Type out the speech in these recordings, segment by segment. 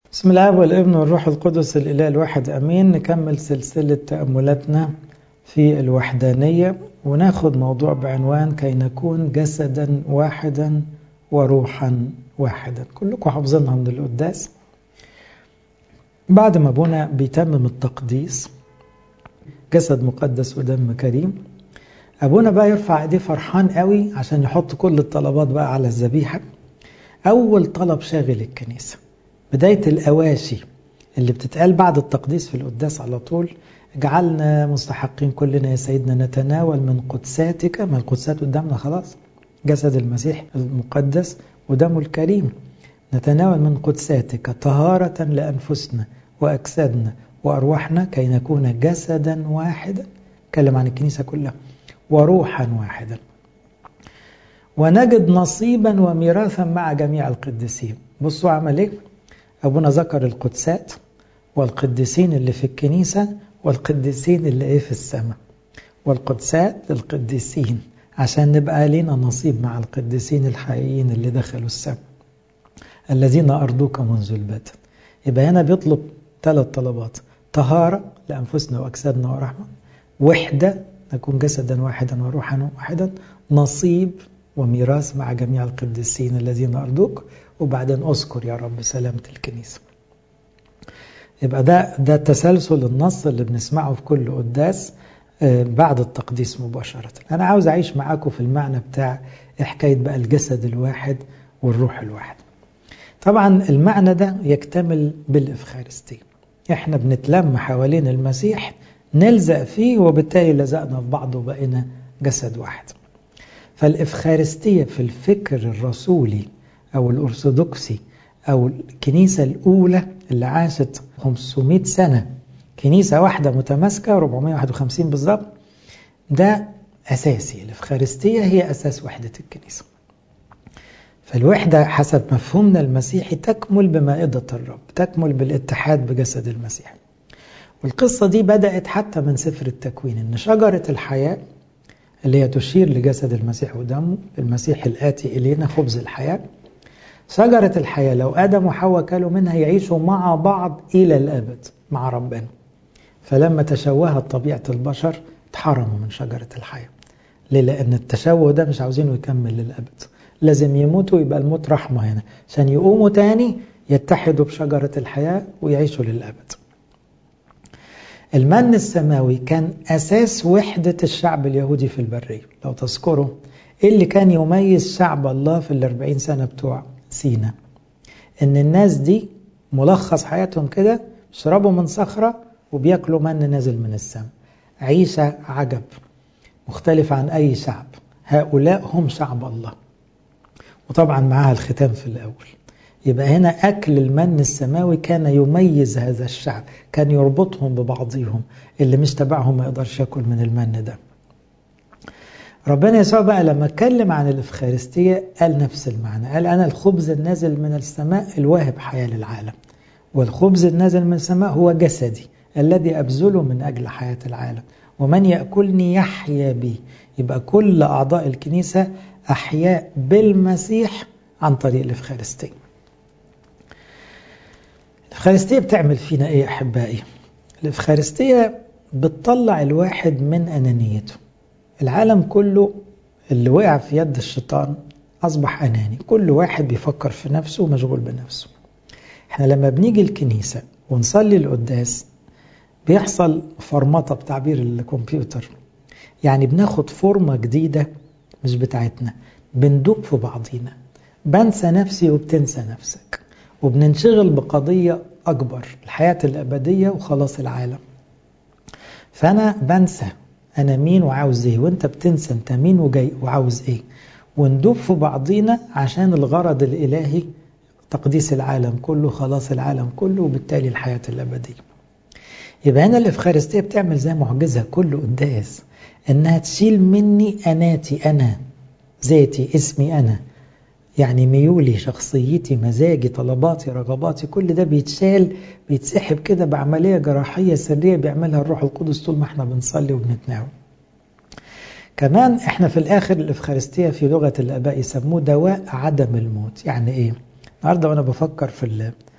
بسم الله والابن والروح القدس الإله الواحد أمين نكمل سلسلة تأملاتنا في الوحدانية وناخد موضوع بعنوان كي نكون جسدا واحدا وروحا واحدا كلكم حافظينها من القداس بعد ما ابونا بيتمم التقديس جسد مقدس ودم كريم ابونا بقى يرفع ايديه فرحان قوي عشان يحط كل الطلبات بقى على الذبيحه اول طلب شاغل الكنيسه بدايه الاواشي اللي بتتقال بعد التقديس في القداس على طول اجعلنا مستحقين كلنا يا سيدنا نتناول من قدساتك ما القدسات قدامنا خلاص جسد المسيح المقدس ودمه الكريم نتناول من قدساتك طهارة لأنفسنا وأجسادنا وأرواحنا كي نكون جسدا واحدا كلم عن الكنيسة كلها وروحا واحدا ونجد نصيبا وميراثا مع جميع القديسين بصوا عمل ايه ابونا ذكر القدسات والقديسين اللي في الكنيسة والقديسين اللي ايه في السماء والقدسات القديسين عشان نبقى لنا نصيب مع القديسين الحقيقيين اللي دخلوا السماء الذين أرضوك منذ البدء يبقى هنا بيطلب ثلاث طلبات طهارة لأنفسنا وأجسادنا ورحمة وحدة نكون جسدا واحدا وروحا واحدا نصيب وميراث مع جميع القديسين الذين أرضوك وبعدين أذكر يا رب سلامة الكنيسة يبقى ده ده تسلسل النص اللي بنسمعه في كل قداس بعد التقديس مباشرة أنا عاوز أعيش معاكم في المعنى بتاع حكاية بقى الجسد الواحد والروح الواحد طبعا المعنى ده يكتمل بالإفخارستية احنا بنتلم حوالين المسيح نلزق فيه وبالتالي لزقنا في بعض وبقينا جسد واحد فالإفخارستية في الفكر الرسولي أو الأرثوذكسي أو الكنيسة الأولى اللي عاشت 500 سنة كنيسة واحدة متماسكة 451 بالظبط ده أساسي الإفخارستية هي أساس وحدة الكنيسة فالوحدة حسب مفهومنا المسيحي تكمل بمائدة الرب تكمل بالاتحاد بجسد المسيح والقصة دي بدأت حتى من سفر التكوين إن شجرة الحياة اللي هي تشير لجسد المسيح ودمه المسيح الآتي إلينا خبز الحياة شجرة الحياة لو آدم وحواء كلوا منها يعيشوا مع بعض إلى الأبد مع ربنا فلما تشوهت طبيعة البشر اتحرموا من شجرة الحياة ليه؟ لأن التشوه ده مش عاوزينه يكمل للأبد لازم يموتوا يبقى الموت رحمة هنا عشان يقوموا تاني يتحدوا بشجرة الحياة ويعيشوا للأبد المن السماوي كان أساس وحدة الشعب اليهودي في البرية لو تذكروا إيه اللي كان يميز شعب الله في الأربعين سنة بتوع سينا إن الناس دي ملخص حياتهم كده يشربوا من صخرة وبياكلوا من نازل من السماء عيشة عجب مختلف عن أي شعب هؤلاء هم شعب الله وطبعا معاها الختام في الأول يبقى هنا أكل المن السماوي كان يميز هذا الشعب كان يربطهم ببعضهم اللي مش تبعهم ما يقدرش ياكل من المن ده ربنا يسوع بقى لما اتكلم عن الإفخارستية قال نفس المعنى قال أنا الخبز النازل من السماء الواهب حياة للعالم والخبز النازل من السماء هو جسدي الذي أبذله من أجل حياة العالم ومن يأكلني يحيا بي يبقى كل أعضاء الكنيسة أحياء بالمسيح عن طريق الإفخارستية الإفخارستية بتعمل فينا إيه أحبائي الإفخارستية بتطلع الواحد من أنانيته العالم كله اللي وقع في يد الشيطان أصبح أناني كل واحد بيفكر في نفسه ومشغول بنفسه احنا لما بنيجي الكنيسة ونصلي القداس بيحصل فرمطة بتعبير الكمبيوتر يعني بناخد فورمة جديدة مش بتاعتنا بندوب في بعضينا بنسى نفسي وبتنسى نفسك وبننشغل بقضية أكبر الحياة الأبدية وخلاص العالم فأنا بنسى أنا مين وعاوز إيه وأنت بتنسى أنت مين وجاي وعاوز إيه وندوب في بعضينا عشان الغرض الإلهي تقديس العالم كله خلاص العالم كله وبالتالي الحياة الأبدية يبقى هنا الإفخارستية بتعمل زي معجزة كل قداس إنها تشيل مني أناتي أنا ذاتي اسمي أنا يعني ميولي شخصيتي مزاجي طلباتي رغباتي كل ده بيتشال بيتسحب كده بعملية جراحية سرية بيعملها الروح القدس طول ما احنا بنصلي وبنتناول كمان احنا في الاخر الافخارستية في لغة الاباء يسموه دواء عدم الموت يعني ايه النهاردة وانا بفكر في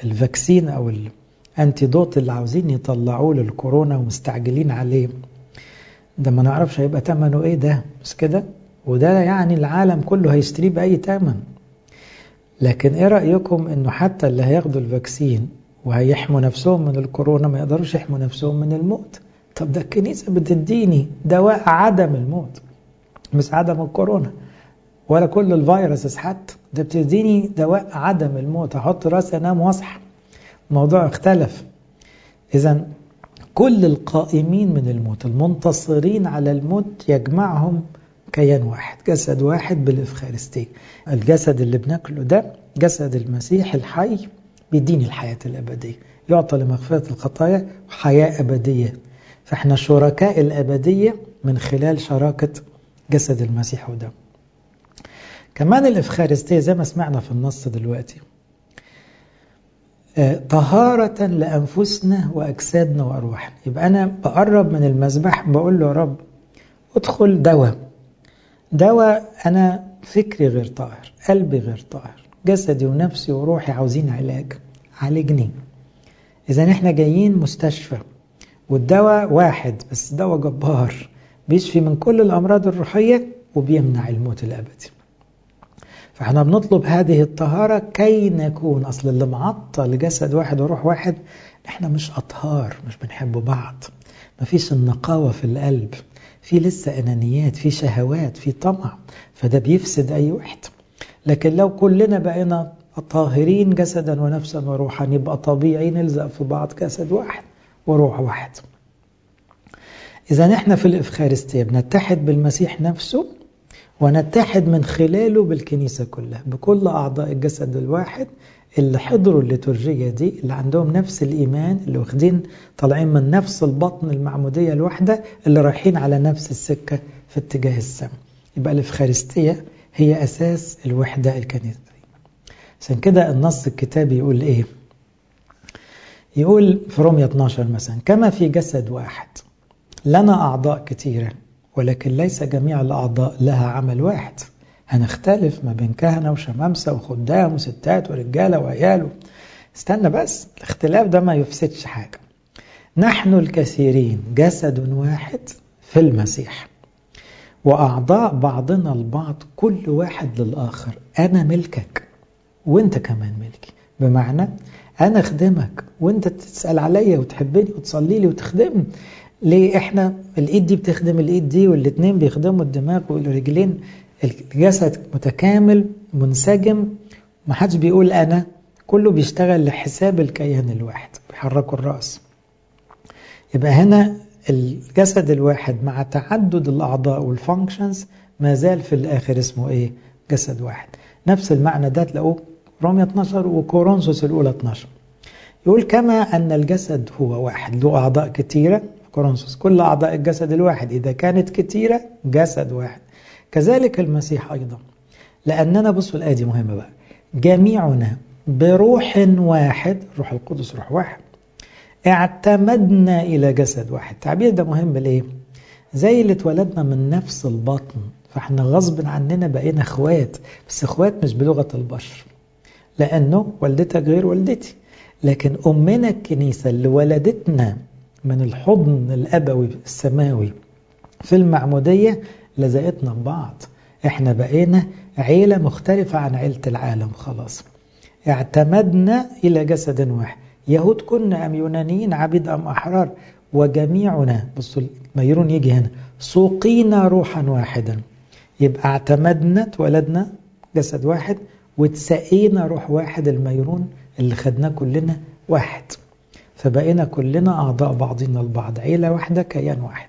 الفاكسين أو الانتيدوت اللي عاوزين يطلعوه للكورونا ومستعجلين عليه ده ما نعرفش هيبقى ثمنه ايه ده بس كده وده يعني العالم كله هيشتريه بأي ثمن لكن ايه رأيكم انه حتى اللي هياخدوا الفاكسين وهيحموا نفسهم من الكورونا ما يقدروش يحموا نفسهم من الموت طب ده الكنيسة بتديني دواء عدم الموت مش عدم الكورونا ولا كل الفيروسز حتى ده بتديني دواء عدم الموت احط راسي انام واصحى الموضوع اختلف اذا كل القائمين من الموت المنتصرين على الموت يجمعهم كيان واحد جسد واحد بالإفخارستية الجسد اللي بناكله ده جسد المسيح الحي بيديني الحياة الأبدية يعطى لمغفرة الخطايا وحياة أبدية فاحنا شركاء الأبدية من خلال شراكة جسد المسيح وده كمان الإفخارستية زي ما سمعنا في النص دلوقتي طهارة لأنفسنا وأجسادنا وأرواحنا يبقى أنا بقرب من المذبح بقول له يا رب ادخل دواء دواء أنا فكري غير طاهر قلبي غير طاهر جسدي ونفسي وروحي عاوزين علاج عالجني إذا إحنا جايين مستشفى والدواء واحد بس دواء جبار بيشفي من كل الأمراض الروحية وبيمنع الموت الأبدي فاحنا بنطلب هذه الطهارة كي نكون أصل اللي معطل جسد واحد وروح واحد احنا مش أطهار مش بنحب بعض مفيش النقاوة في القلب في لسه أنانيات في شهوات في طمع فده بيفسد أي واحد لكن لو كلنا بقينا طاهرين جسدا ونفسا وروحا يبقى طبيعي نلزق في بعض جسد واحد وروح واحد إذا احنا في الإفخارستية بنتحد بالمسيح نفسه ونتحد من خلاله بالكنيسة كلها بكل أعضاء الجسد الواحد اللي حضروا الليتورجية دي اللي عندهم نفس الإيمان اللي واخدين طالعين من نفس البطن المعمودية الواحدة اللي رايحين على نفس السكة في اتجاه السماء يبقى الإفخارستية هي أساس الوحدة الكنيسة عشان كده النص الكتابي يقول إيه يقول في رومية 12 مثلا كما في جسد واحد لنا أعضاء كثيرة ولكن ليس جميع الأعضاء لها عمل واحد هنختلف ما بين كهنة وشمامسة وخدام وستات ورجالة وعيال استنى بس الاختلاف ده ما يفسدش حاجة نحن الكثيرين جسد واحد في المسيح وأعضاء بعضنا البعض كل واحد للآخر أنا ملكك وانت كمان ملكي بمعنى أنا أخدمك وانت تسأل عليا وتحبني وتصلي لي وتخدمني ليه احنا الايد دي بتخدم الايد دي والاثنين بيخدموا الدماغ والرجلين الجسد متكامل منسجم ما حدش بيقول انا كله بيشتغل لحساب الكيان الواحد بيحركوا الراس يبقى هنا الجسد الواحد مع تعدد الاعضاء والفانكشنز ما زال في الاخر اسمه ايه جسد واحد نفس المعنى ده تلاقوه رومية 12 وكورنثوس الاولى 12 يقول كما ان الجسد هو واحد له اعضاء كثيره كورنثوس كل أعضاء الجسد الواحد إذا كانت كتيرة جسد واحد كذلك المسيح أيضا لأننا بصوا الآية دي مهمة بقى جميعنا بروح واحد روح القدس روح واحد اعتمدنا إلى جسد واحد التعبير ده مهم ليه زي اللي اتولدنا من نفس البطن فاحنا غصب عننا بقينا اخوات بس اخوات مش بلغة البشر لأنه والدتك غير والدتي لكن أمنا الكنيسة اللي ولدتنا من الحضن الأبوي السماوي في المعمودية لزقتنا ببعض احنا بقينا عيلة مختلفة عن عيلة العالم خلاص اعتمدنا إلى جسد واحد يهود كنا أم يونانيين عبيد أم أحرار وجميعنا بصوا ميرون يجي هنا سوقينا روحا واحدا يبقى اعتمدنا اتولدنا جسد واحد واتسقينا روح واحد الميرون اللي خدناه كلنا واحد فبقينا كلنا أعضاء بعضنا البعض عيلة واحدة كيان واحد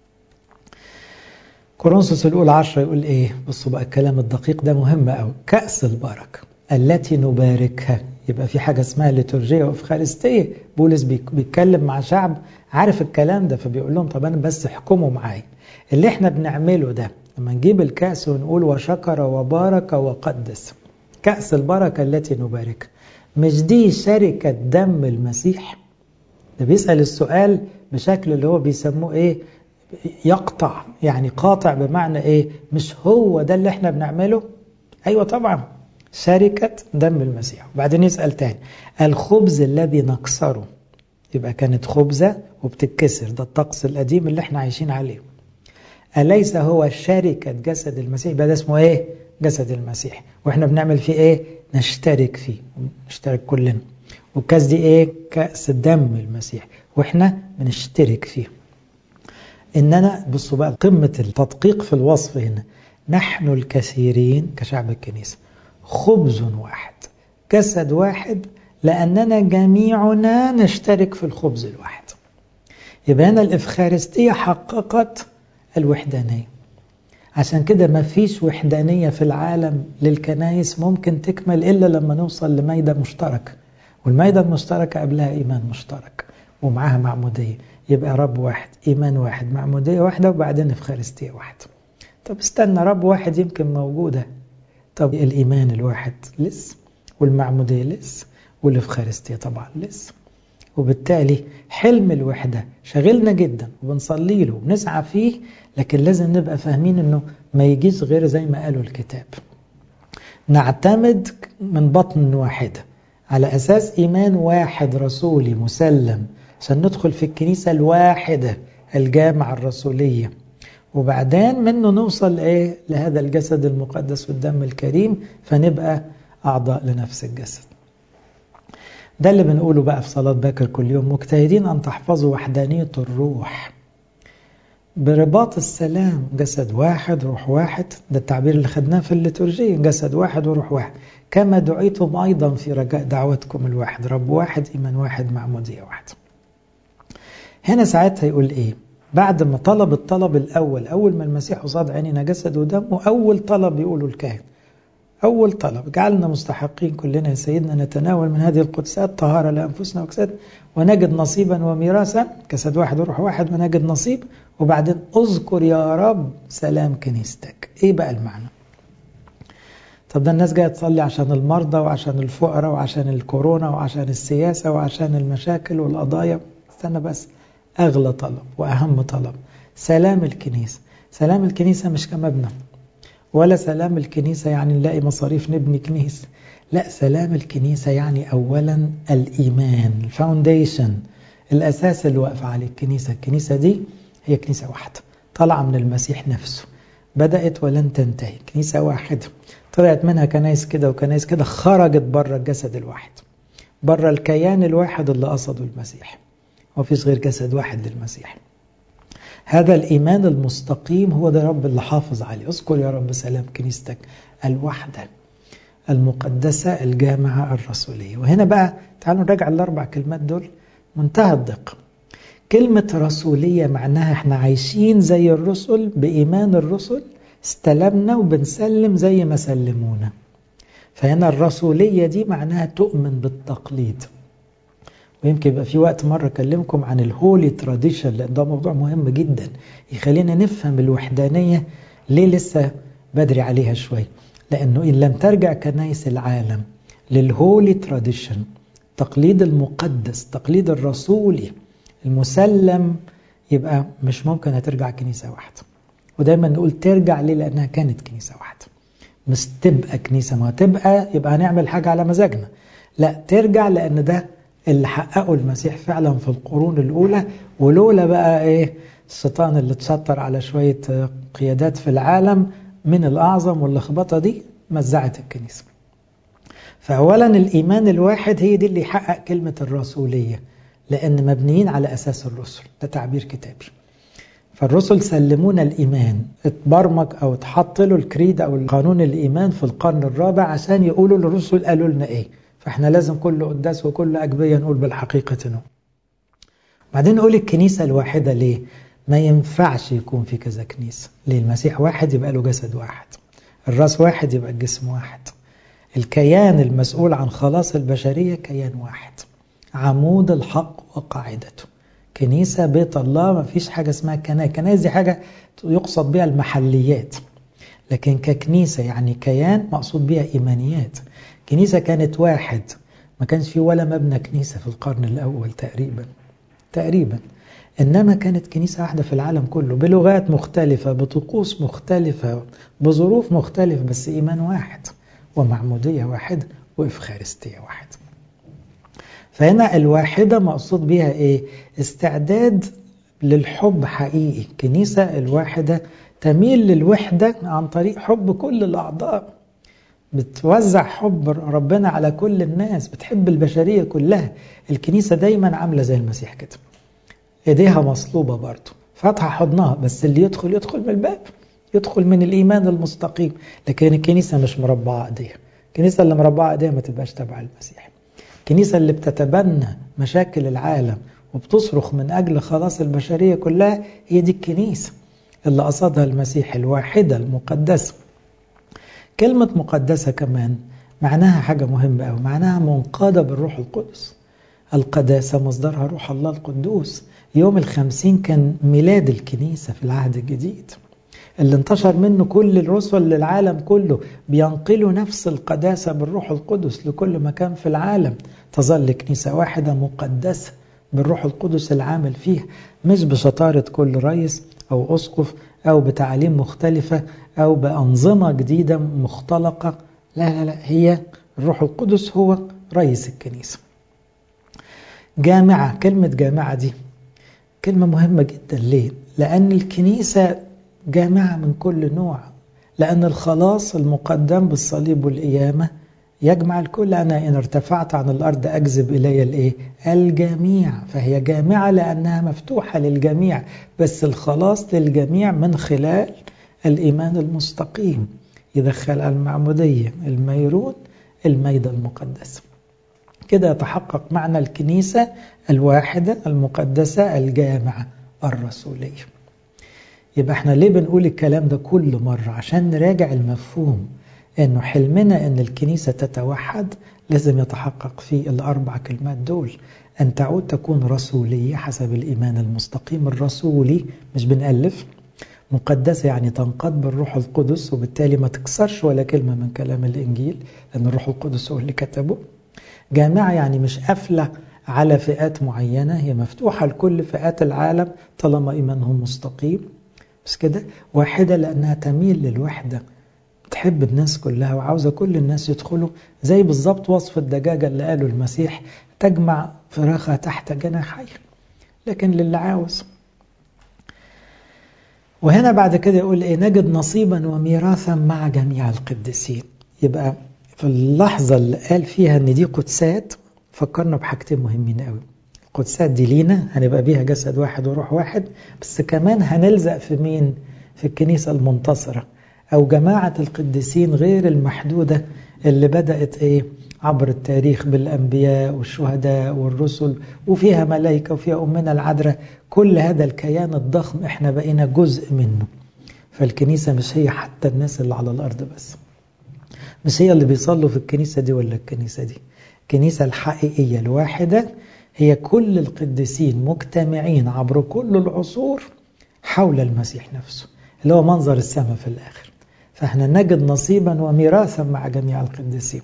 كورنثوس الأولى عشرة يقول إيه بصوا بقى الكلام الدقيق ده مهم أوي كأس البركة التي نباركها يبقى في حاجة اسمها ليتورجية وإفخارستية بولس بيتكلم مع شعب عارف الكلام ده فبيقول لهم طب أنا بس احكموا معايا اللي احنا بنعمله ده لما نجيب الكأس ونقول وشكر وبارك وقدس كأس البركة التي نباركها مش دي شركة دم المسيح ده بيسأل السؤال بشكل اللي هو بيسموه ايه يقطع يعني قاطع بمعنى ايه مش هو ده اللي احنا بنعمله ايوه طبعا شركة دم المسيح وبعدين يسأل تاني الخبز الذي نكسره يبقى كانت خبزة وبتتكسر ده الطقس القديم اللي احنا عايشين عليه أليس هو شركة جسد المسيح يبقى ده اسمه ايه جسد المسيح واحنا بنعمل فيه ايه نشترك فيه نشترك كلنا والكاس دي ايه كأس دم المسيح واحنا بنشترك فيه اننا بصوا بقى قمة التدقيق في الوصف هنا نحن الكثيرين كشعب الكنيسة خبز واحد جسد واحد لأننا جميعنا نشترك في الخبز الواحد يبقى هنا الإفخارستية حققت الوحدانية عشان كده ما فيش وحدانية في العالم للكنايس ممكن تكمل إلا لما نوصل لميدة مشتركة والميدة المشتركة قبلها إيمان مشترك ومعاها معمودية يبقى رب واحد إيمان واحد معمودية واحدة وبعدين إفخارستية واحدة طب استنى رب واحد يمكن موجودة طب الإيمان الواحد لسه والمعمودية لسه والإفخارستية طبعا لسه وبالتالي حلم الوحدة شغلنا جدا وبنصلي له وبنسعى فيه لكن لازم نبقى فاهمين انه ما يجيش غير زي ما قالوا الكتاب نعتمد من بطن واحدة على أساس إيمان واحد رسولي مسلم عشان ندخل في الكنيسة الواحدة الجامعة الرسولية وبعدين منه نوصل إيه لهذا الجسد المقدس والدم الكريم فنبقى أعضاء لنفس الجسد ده اللي بنقوله بقى في صلاة باكر كل يوم مجتهدين أن تحفظوا وحدانية الروح برباط السلام جسد واحد روح واحد ده التعبير اللي خدناه في الليتورجية جسد واحد وروح واحد كما دعيتم أيضا في رجاء دعوتكم الواحد رب واحد إيمان واحد معمودية واحد هنا ساعتها يقول إيه بعد ما طلب الطلب الأول أول ما المسيح قصاد عيننا جسد ودم وأول طلب يقوله الكاهن أول طلب جعلنا مستحقين كلنا يا سيدنا نتناول من هذه القدسات طهارة لأنفسنا وجسد ونجد نصيبا وميراثا جسد واحد وروح واحد ونجد نصيب وبعدين اذكر يا رب سلام كنيستك ايه بقى المعنى طب ده الناس جايه تصلي عشان المرضى وعشان الفقراء وعشان الكورونا وعشان السياسة وعشان المشاكل والقضايا استنى بس أغلى طلب وأهم طلب سلام الكنيسة سلام الكنيسة مش كمبنى ولا سلام الكنيسة يعني نلاقي مصاريف نبني كنيسة لا سلام الكنيسة يعني أولا الإيمان الفاونديشن الأساس اللي واقف عليه الكنيسة الكنيسة دي هي كنيسة واحدة طالعة من المسيح نفسه بدأت ولن تنتهي كنيسة واحدة طلعت منها كنايس كده وكنايس كده خرجت بره الجسد الواحد بره الكيان الواحد اللي قصده المسيح وفيش غير جسد واحد للمسيح هذا الإيمان المستقيم هو ده رب اللي حافظ عليه اذكر يا رب سلام كنيستك الوحدة المقدسة الجامعة الرسولية وهنا بقى تعالوا نراجع الأربع كلمات دول منتهى الدقة كلمة رسولية معناها احنا عايشين زي الرسل بإيمان الرسل استلمنا وبنسلم زي ما سلمونا فهنا الرسولية دي معناها تؤمن بالتقليد ويمكن يبقى في وقت مرة أكلمكم عن الهولي تراديشن لأن ده موضوع مهم جدا يخلينا نفهم الوحدانية ليه لسه بدري عليها شوي لأنه إن لم ترجع كنايس العالم للهولي تراديشن تقليد المقدس تقليد الرسولي المسلم يبقى مش ممكن هترجع كنيسة واحدة ودايما نقول ترجع ليه لأنها كانت كنيسة واحدة مش تبقى كنيسة ما تبقى يبقى هنعمل حاجة على مزاجنا لا ترجع لأن ده اللي حققه المسيح فعلا في القرون الأولى ولولا بقى إيه الشيطان اللي تشطر على شوية قيادات في العالم من الأعظم واللخبطة دي مزعت الكنيسة فأولا الإيمان الواحد هي دي اللي يحقق كلمة الرسولية لأن مبنيين على أساس الرسل ده تعبير كتابي فالرسل سلمونا الإيمان اتبرمج أو اتحط له الكريد أو القانون الإيمان في القرن الرابع عشان يقولوا للرسل قالوا لنا إيه فإحنا لازم كل قداس وكل أجبية نقول بالحقيقة إنه بعدين نقول الكنيسة الواحدة ليه ما ينفعش يكون في كذا كنيسة ليه المسيح واحد يبقى له جسد واحد الراس واحد يبقى الجسم واحد الكيان المسؤول عن خلاص البشرية كيان واحد عمود الحق وقاعدته كنيسة بيت الله ما فيش حاجة اسمها كنايس كنايس دي حاجة يقصد بها المحليات لكن ككنيسة يعني كيان مقصود بها إيمانيات كنيسة كانت واحد ما كانش في ولا مبنى كنيسة في القرن الأول تقريبا تقريبا إنما كانت كنيسة واحدة في العالم كله بلغات مختلفة بطقوس مختلفة بظروف مختلفة بس إيمان واحد ومعمودية واحدة وإفخارستية واحدة فهنا الواحدة مقصود بها إيه؟ استعداد للحب حقيقي كنيسة الواحدة تميل للوحدة عن طريق حب كل الأعضاء بتوزع حب ربنا على كل الناس بتحب البشرية كلها الكنيسة دايما عاملة زي المسيح كده ايديها مصلوبة برضه فاتحة حضنها بس اللي يدخل يدخل من الباب يدخل من الإيمان المستقيم لكن الكنيسة مش مربعة ايديها الكنيسة اللي مربعة ايديها ما تبقاش تبع المسيح الكنيسة اللي بتتبنى مشاكل العالم وبتصرخ من أجل خلاص البشرية كلها هي دي الكنيسة اللي قصدها المسيح الواحدة المقدسة كلمة مقدسة كمان معناها حاجة مهمة أوي معناها منقادة بالروح القدس القداسة مصدرها روح الله القدوس يوم الخمسين كان ميلاد الكنيسة في العهد الجديد اللي انتشر منه كل الرسل للعالم كله بينقلوا نفس القداسة بالروح القدس لكل مكان في العالم تظل كنيسة واحدة مقدسة بالروح القدس العامل فيها مش بشطارة كل رئيس أو أسقف أو بتعاليم مختلفة أو بأنظمة جديدة مختلقة لا لا لا هي الروح القدس هو رئيس الكنيسة جامعة كلمة جامعة دي كلمة مهمة جدا ليه؟ لأن الكنيسة جامعة من كل نوع لأن الخلاص المقدم بالصليب والقيامة يجمع الكل أنا إن ارتفعت عن الأرض أجذب إلي الإيه؟ الجميع فهي جامعة لأنها مفتوحة للجميع بس الخلاص للجميع من خلال الإيمان المستقيم يدخل المعمودية الميرون الميدة المقدسة كده يتحقق معنى الكنيسة الواحدة المقدسة الجامعة الرسولية يبقى احنا ليه بنقول الكلام ده كل مرة عشان نراجع المفهوم انه حلمنا ان الكنيسة تتوحد لازم يتحقق في الاربع كلمات دول ان تعود تكون رسولية حسب الايمان المستقيم الرسولي مش بنألف مقدسة يعني تنقاد بالروح القدس وبالتالي ما تكسرش ولا كلمة من كلام الإنجيل لأن الروح القدس هو اللي كتبه جامعة يعني مش قافلة على فئات معينة هي مفتوحة لكل فئات العالم طالما إيمانهم مستقيم بس كده واحدة لأنها تميل للوحدة تحب الناس كلها وعاوزة كل الناس يدخلوا زي بالظبط وصف الدجاجة اللي قاله المسيح تجمع فراخها تحت جناحي لكن للي عاوز وهنا بعد كده يقول ايه نجد نصيبا وميراثا مع جميع القديسين يبقى في اللحظة اللي قال فيها ان دي قدسات فكرنا بحاجتين مهمين قوي القدسات دي لينا هنبقى بيها جسد واحد وروح واحد بس كمان هنلزق في مين في الكنيسة المنتصرة أو جماعة القديسين غير المحدودة اللي بدأت إيه عبر التاريخ بالأنبياء والشهداء والرسل وفيها ملائكة وفيها أمنا العذراء كل هذا الكيان الضخم إحنا بقينا جزء منه فالكنيسة مش هي حتى الناس اللي على الأرض بس مش هي اللي بيصلوا في الكنيسة دي ولا الكنيسة دي الكنيسة الحقيقية الواحدة هي كل القديسين مجتمعين عبر كل العصور حول المسيح نفسه اللي هو منظر السماء في الآخر فاحنا نجد نصيبا وميراثا مع جميع القديسين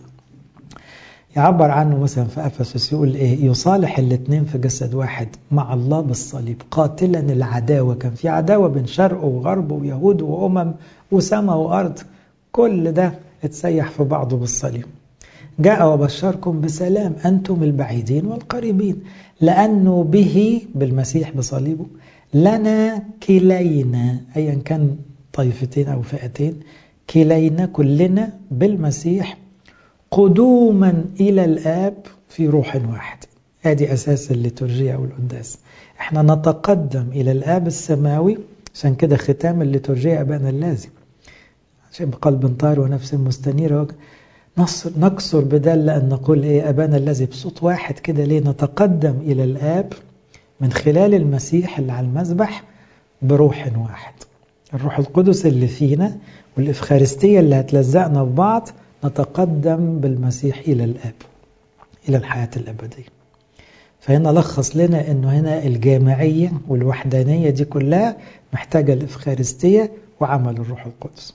يعبر عنه مثلا في أفسس يقول إيه يصالح الاثنين في جسد واحد مع الله بالصليب قاتلا العداوة كان في عداوة بين شرق وغرب ويهود وأمم وسماء وأرض كل ده اتسيح في بعضه بالصليب جاء وبشركم بسلام أنتم البعيدين والقريبين لأنه به بالمسيح بصليبه لنا كلينا أيا كان طائفتين أو فئتين كلينا كلنا بالمسيح قدوما إلى الآب في روح واحد ادي أساس الليتورجية أو القداس احنا نتقدم إلى الآب السماوي عشان كده ختام الليتورجية أبانا اللازم عشان بقلب طار ونفس مستنيرة نصر نكسر بدل أن نقول إيه أبانا الذي بصوت واحد كده ليه نتقدم إلى الآب من خلال المسيح اللي على المذبح بروح واحد الروح القدس اللي فينا والإفخارستية اللي هتلزقنا ببعض نتقدم بالمسيح إلى الآب إلى الحياة الأبدية فهنا لخص لنا أنه هنا الجامعية والوحدانية دي كلها محتاجة الإفخارستية وعمل الروح القدس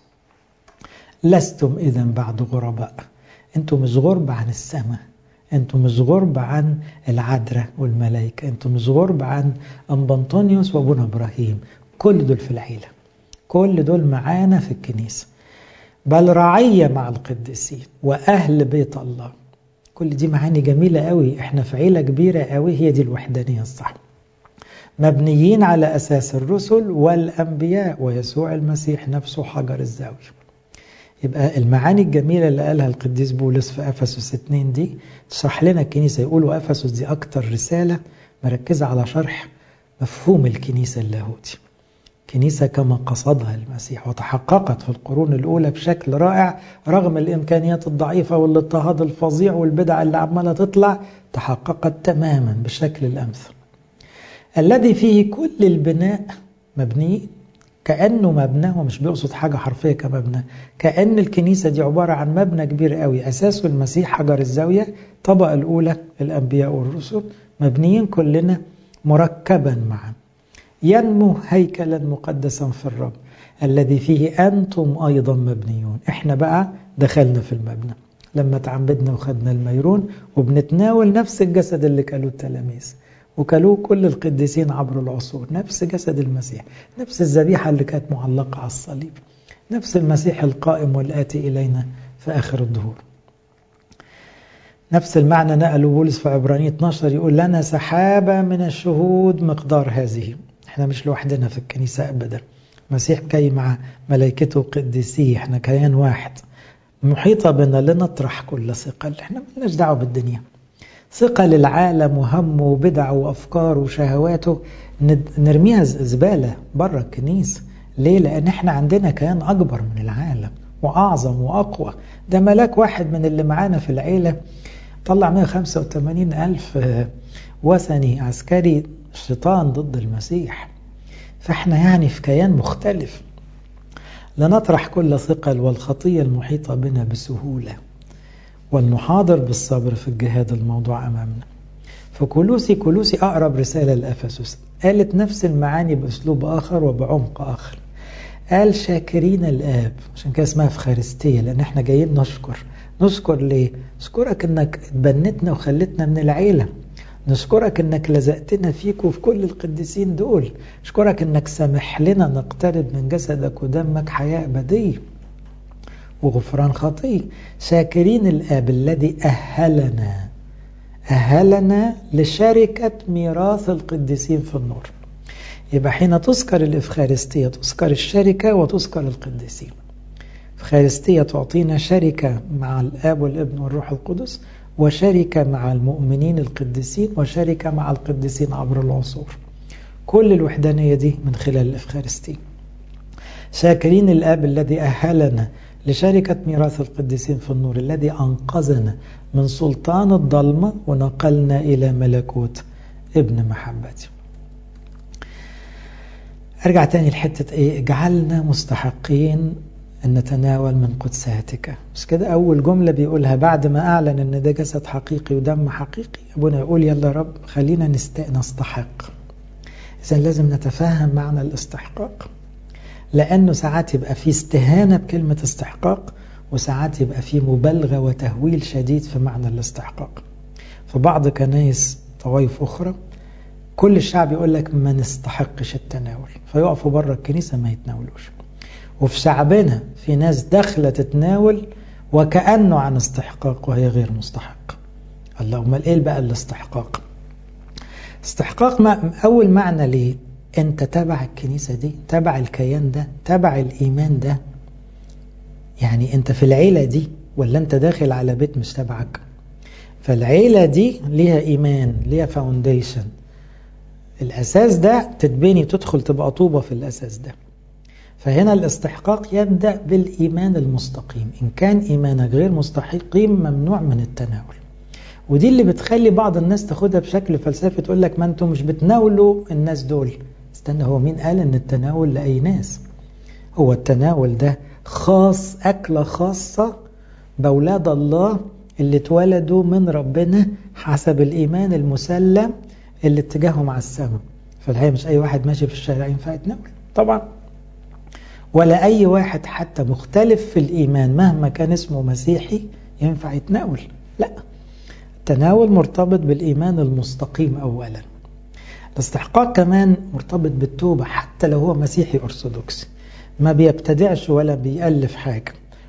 لستم إذا بعد غرباء أنتم مش غرب عن السماء أنتم مش غرب عن العذراء والملائكة أنتم مش غرب عن أنبنطونيوس وأبونا إبراهيم كل دول في العيلة كل دول معانا في الكنيسة بل رعية مع القديسين وأهل بيت الله كل دي معاني جميلة قوي احنا في عيلة كبيرة قوي هي دي الوحدانية الصح مبنيين على أساس الرسل والأنبياء ويسوع المسيح نفسه حجر الزاوية يبقى المعاني الجميلة اللي قالها القديس بولس في أفسس 2 دي تشرح لنا الكنيسة يقولوا أفسس دي أكتر رسالة مركزة على شرح مفهوم الكنيسة اللاهوتي كنيسة كما قصدها المسيح وتحققت في القرون الأولى بشكل رائع رغم الإمكانيات الضعيفة والاضطهاد الفظيع والبدع اللي عمالة تطلع تحققت تماما بالشكل الأمثل الذي فيه كل البناء مبني كأنه مبنى ومش بيقصد حاجة حرفية كمبنى كأن الكنيسة دي عبارة عن مبنى كبير قوي أساسه المسيح حجر الزاوية الطبقة الأولى الأنبياء والرسل مبنيين كلنا مركبا معا ينمو هيكلا مقدسا في الرب الذي فيه أنتم أيضا مبنيون احنا بقى دخلنا في المبنى لما تعبدنا وخدنا الميرون وبنتناول نفس الجسد اللي كانوا التلاميذ وكلوه كل القديسين عبر العصور نفس جسد المسيح نفس الذبيحة اللي كانت معلقة على الصليب نفس المسيح القائم والآتي إلينا في آخر الظهور نفس المعنى نقله بولس في عبرانية 12 يقول لنا سحابة من الشهود مقدار هذه احنا مش لوحدنا في الكنيسة أبدا المسيح جاي مع ملائكته قديسيه احنا كيان واحد محيطة بنا لنطرح كل ثقل احنا مالناش دعوة بالدنيا ثقل العالم وهمه وبدعه وأفكاره وشهواته نرميها زبالة بره الكنيسة ليه؟ لأن احنا عندنا كيان أكبر من العالم وأعظم وأقوى ده ملاك واحد من اللي معانا في العيلة طلع 185 ألف وثني عسكري شيطان ضد المسيح فاحنا يعني في كيان مختلف لنطرح كل ثقل والخطية المحيطة بنا بسهولة ولنحاضر بالصبر في الجهاد الموضوع أمامنا فكولوسي كولوسي أقرب رسالة لأفسس قالت نفس المعاني بأسلوب آخر وبعمق آخر قال شاكرين الآب عشان كده اسمها فخارستية لأن احنا جايين نشكر نشكر ليه؟ نشكرك انك بنتنا وخلتنا من العيلة نشكرك انك لزقتنا فيك وفي كل القديسين دول نشكرك انك سامح لنا نقترب من جسدك ودمك حياة أبدية وغفران خطية شاكرين الآب الذي أهلنا أهلنا لشركة ميراث القديسين في النور يبقى حين تذكر الإفخارستية تذكر الشركة وتذكر القديسين الإفخارستية تعطينا شركة مع الآب والابن والروح القدس وشركة مع المؤمنين القديسين وشركة مع القديسين عبر العصور كل الوحدانية دي من خلال الإفخارستية شاكرين الآب الذي أهلنا لشركة ميراث القديسين في النور الذي أنقذنا من سلطان الظلمة ونقلنا إلى ملكوت ابن محبتي أرجع تاني لحتة إيه اجعلنا مستحقين أن نتناول من قدساتك مش كده أول جملة بيقولها بعد ما أعلن أن ده جسد حقيقي ودم حقيقي أبونا يقول يلا رب خلينا نستحق إذا لازم نتفهم معنى الاستحقاق لأنه ساعات يبقى في استهانة بكلمة استحقاق وساعات يبقى في مبالغة وتهويل شديد في معنى الاستحقاق في بعض كنايس طوائف أخرى كل الشعب يقول لك ما نستحقش التناول فيقفوا بره الكنيسة ما يتناولوش وفي شعبنا في ناس داخلة تتناول وكأنه عن استحقاق وهي غير مستحق الله امال ايه بقى الاستحقاق استحقاق ما أول معنى ليه انت تبع الكنيسة دي تبع الكيان ده تبع الإيمان ده يعني انت في العيلة دي ولا انت داخل على بيت مش تبعك فالعيلة دي ليها إيمان ليها فاونديشن الأساس ده تتبني تدخل تبقى طوبة في الأساس ده فهنا الاستحقاق يبدأ بالإيمان المستقيم إن كان إيمانك غير مستحقيم ممنوع من التناول ودي اللي بتخلي بعض الناس تاخدها بشكل فلسفي تقول لك ما انتم مش بتناولوا الناس دول استنى هو مين قال ان التناول لأي ناس هو التناول ده خاص أكلة خاصة بأولاد الله اللي اتولدوا من ربنا حسب الإيمان المسلم اللي اتجاهه مع السماء فالحقيقة مش أي واحد ماشي في الشارع ينفع يتناول طبعا ولا أي واحد حتى مختلف في الإيمان مهما كان اسمه مسيحي ينفع يتناول لا التناول مرتبط بالإيمان المستقيم أولا الاستحقاق كمان مرتبط بالتوبة حتى لو هو مسيحي أرثوذكسي ما بيبتدعش ولا بيألف حاجة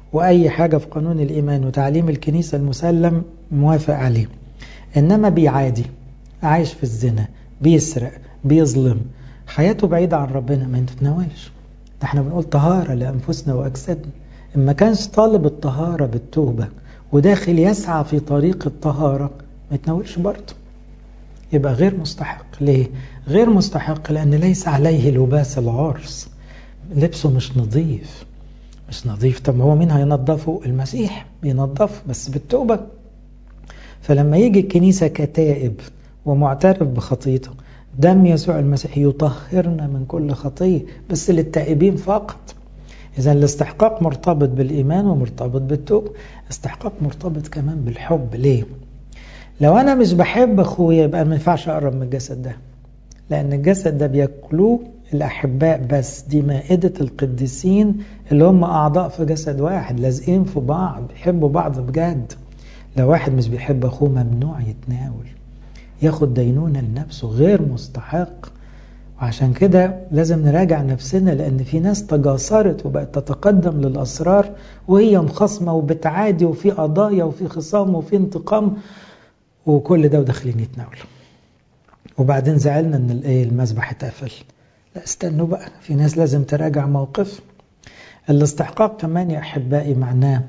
وأي حاجة في قانون الإيمان وتعليم الكنيسة المسلم موافق عليه إنما بيعادي عايش في الزنا بيسرق بيظلم حياته بعيدة عن ربنا ما تتناولش ده احنا بنقول طهارة لأنفسنا وأجسادنا إن ما كانش طالب الطهارة بالتوبة وداخل يسعى في طريق الطهارة ما يتناولش برضه يبقى غير مستحق ليه؟ غير مستحق لأن ليس عليه لباس العرس لبسه مش نظيف مش نظيف طب هو مين هينظفه؟ المسيح بينظفه بس بالتوبة فلما يجي الكنيسة كتائب ومعترف بخطيته دم يسوع المسيح يطهرنا من كل خطية بس للتائبين فقط إذا الاستحقاق مرتبط بالإيمان ومرتبط بالتوبة استحقاق مرتبط كمان بالحب ليه؟ لو أنا مش بحب أخويا يبقى ما ينفعش أقرب من الجسد ده لأن الجسد ده بياكلوه الأحباء بس دي مائدة القديسين اللي هم أعضاء في جسد واحد لازقين في بعض بيحبوا بعض بجد لو واحد مش بيحب أخوه ممنوع يتناول ياخد دينونة لنفسه غير مستحق وعشان كده لازم نراجع نفسنا لأن في ناس تجاسرت وبقت تتقدم للأسرار وهي مخصمة وبتعادي وفي قضايا وفي خصام وفي انتقام وكل ده وداخلين يتناولوا وبعدين زعلنا ان الايه المذبح اتقفل لا استنوا بقى في ناس لازم تراجع موقف الاستحقاق كمان يا احبائي معناه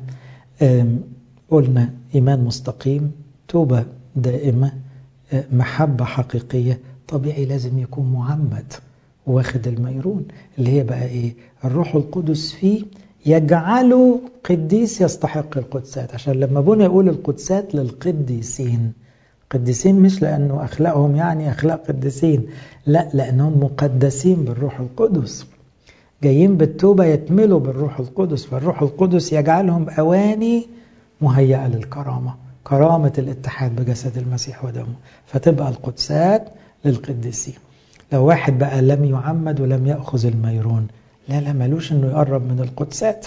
قلنا ايمان مستقيم توبه دائمه محبه حقيقيه طبيعي لازم يكون معمد واخد الميرون اللي هي بقى ايه الروح القدس فيه يجعله قديس يستحق القدسات عشان لما ابونا يقول القدسات للقديسين قديسين مش لأنه أخلاقهم يعني أخلاق قديسين لا لأنهم مقدسين بالروح القدس جايين بالتوبة يتملوا بالروح القدس فالروح القدس يجعلهم أواني مهيئة للكرامة كرامة الاتحاد بجسد المسيح ودمه فتبقى القدسات للقديسين لو واحد بقى لم يعمد ولم يأخذ الميرون لا لا ملوش انه يقرب من القدسات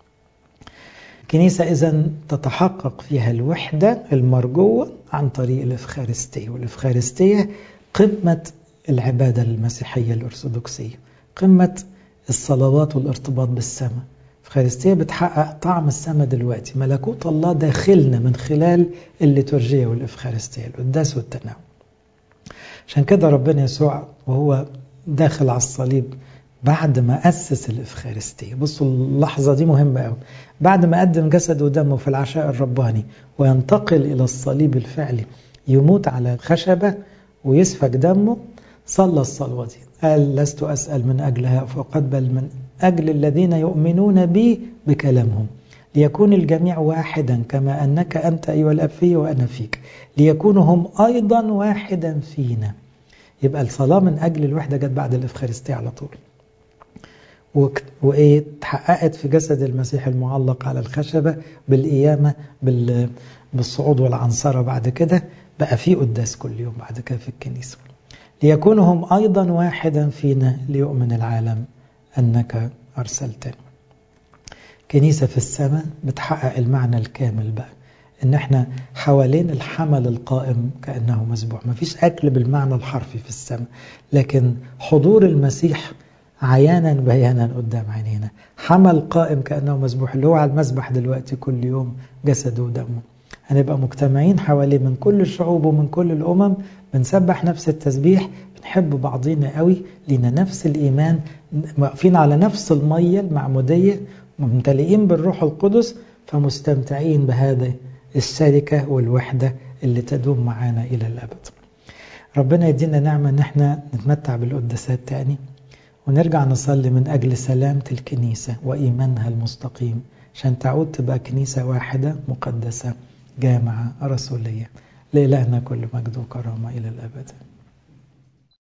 الكنيسة إذا تتحقق فيها الوحدة المرجوة عن طريق الإفخارستية والإفخارستية قمة العبادة المسيحية الأرثوذكسية قمة الصلوات والارتباط بالسماء الإفخارستية بتحقق طعم السماء دلوقتي ملكوت الله داخلنا من خلال الليتورجية والإفخارستية القداس والتناول عشان كده ربنا يسوع وهو داخل على الصليب بعد ما أسس الإفخارستية بصوا اللحظة دي مهمة قوي بعد ما قدم جسده ودمه في العشاء الرباني وينتقل إلى الصليب الفعلي يموت على الخشبة ويسفك دمه صلى الصلوة دي قال لست أسأل من أجلها فقد بل من أجل الذين يؤمنون بي بكلامهم ليكون الجميع واحدا كما أنك أنت أيها الأب في وأنا فيك ليكونوا هم أيضا واحدا فينا يبقى الصلاة من أجل الوحدة جت بعد الإفخارستية على طول وايه اتحققت في جسد المسيح المعلق على الخشبة بالقيامة بالصعود والعنصرة بعد كده بقى في قداس كل يوم بعد كده في الكنيسة ليكونوا هم أيضا واحدا فينا ليؤمن العالم أنك أرسلتني كنيسة في السماء بتحقق المعنى الكامل بقى ان احنا حوالين الحمل القائم كأنه مسبوح مفيش أكل بالمعنى الحرفي في السماء لكن حضور المسيح عيانا بيانا قدام عينينا حمل قائم كأنه مسبوح اللي هو على المسبح دلوقتي كل يوم جسده ودمه هنبقى مجتمعين حواليه من كل الشعوب ومن كل الأمم بنسبح نفس التسبيح بنحب بعضينا قوي لينا نفس الإيمان واقفين على نفس المية المعمودية ممتلئين بالروح القدس فمستمتعين بهذا الشركة والوحدة اللي تدوم معانا إلى الأبد ربنا يدينا نعمة ان احنا نتمتع بالقداسات تاني ونرجع نصلي من أجل سلامة الكنيسة وإيمانها المستقيم عشان تعود تبقى كنيسة واحدة مقدسة جامعة رسولية لإلهنا كل مجد وكرامة إلى الأبد